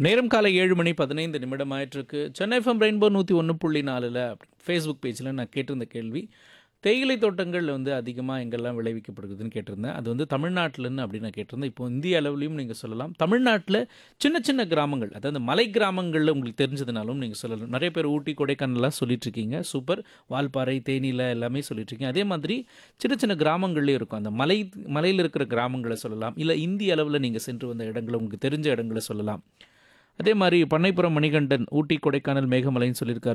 நேரம் காலை ஏழு மணி பதினைந்து நிமிடம் ஆயிட்டிருக்கு சென்னை எஃப்எம் ரெயின்போ நூற்றி ஒன்று புள்ளி நாலில் ஃபேஸ்புக் பேஜில் நான் கேட்டிருந்த கேள்வி தேயிலை தோட்டங்கள் வந்து அதிகமாக எங்கெல்லாம் விளைவிக்கப்படுகுதுன்னு கேட்டிருந்தேன் அது வந்து தமிழ்நாட்டிலன்னு அப்படின்னு நான் கேட்டிருந்தேன் இப்போ இந்திய அளவுலையும் நீங்கள் சொல்லலாம் தமிழ்நாட்டில் சின்ன சின்ன கிராமங்கள் அதாவது மலை கிராமங்களில் உங்களுக்கு தெரிஞ்சதுனாலும் நீங்கள் சொல்லலாம் நிறைய பேர் ஊட்டி கொடைக்கானல்லாம் சொல்லிட்டு இருக்கீங்க சூப்பர் வால்பாறை தேனியில் எல்லாமே சொல்லிட்டு இருக்கீங்க அதே மாதிரி சின்ன சின்ன கிராமங்கள்லேயும் இருக்கும் அந்த மலை மலையில் இருக்கிற கிராமங்களை சொல்லலாம் இல்லை இந்திய அளவில் நீங்கள் சென்று வந்த இடங்களை உங்களுக்கு தெரிஞ்ச இடங்களை சொல்லலாம் அதே மாதிரி பண்ணைப்புறம் மணிகண்டன் ஊட்டி கொடைக்கானல் மேகமலைன்னு சொல்லியிருக்காரு